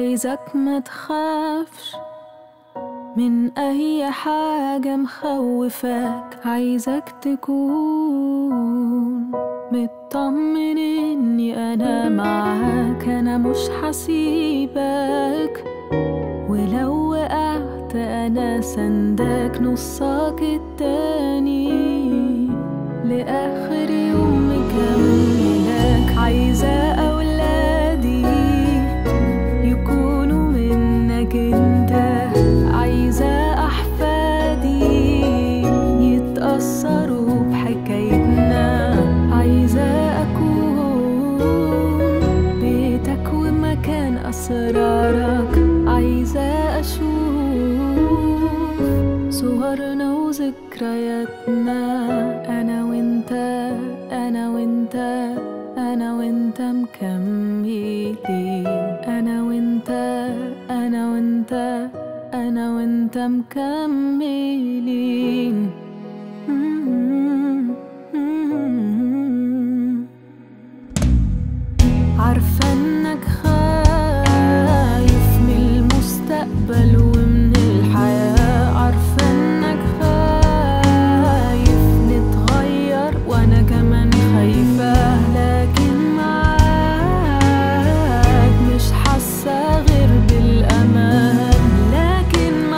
عايزك ما تخافش من أي حاجة مخوفاك عايزك تكون مطمن إني أنا معاك أنا مش حسيبك ولو وقعت أنا سندك نصك التاني لآخر يوم مكملك عايزة أولادي يكونوا منك انت عايزة أحفادي يتأثروا بحكايتنا عايزة أكون بيتك ومكان أسرارك عايزة أشوف صورنا وذكرياتنا أنا وإنت أنا وإنت أنا وإنت مكملين أنا وإنت أنا وإنت أنا وإنت مكملين عارفة إنك خايف من المستقبل ومن الحياة عارفة إنك خايف نتغير وأنا كمان خايفة لكن معاك مش حاسة غير بالأمان لكن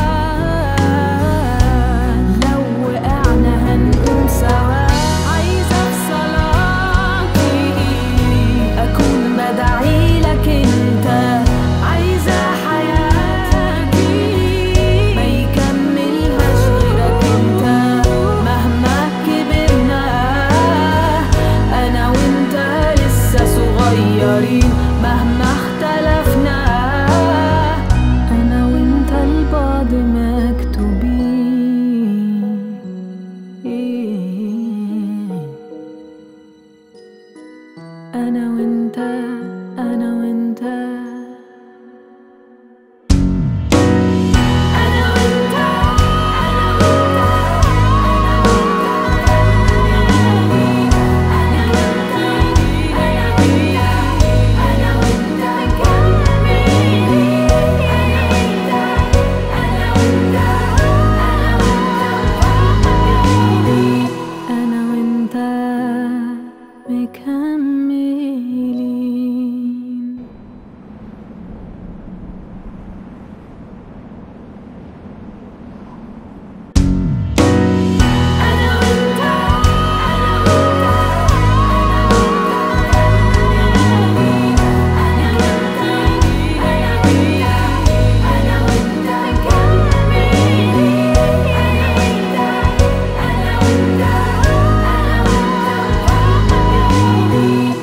معاك لو وقعنا هنقوم سوا عايزة في صلاتي أكون بدعي لك أنت عايزة حياتي ما يكملهاش غيرك أنت مهما كبرنا أنا وأنت لسه صغيرين مهما اختلفنا أنا وأنت لبعض مكتوبين أنا وأنت أنا وأنت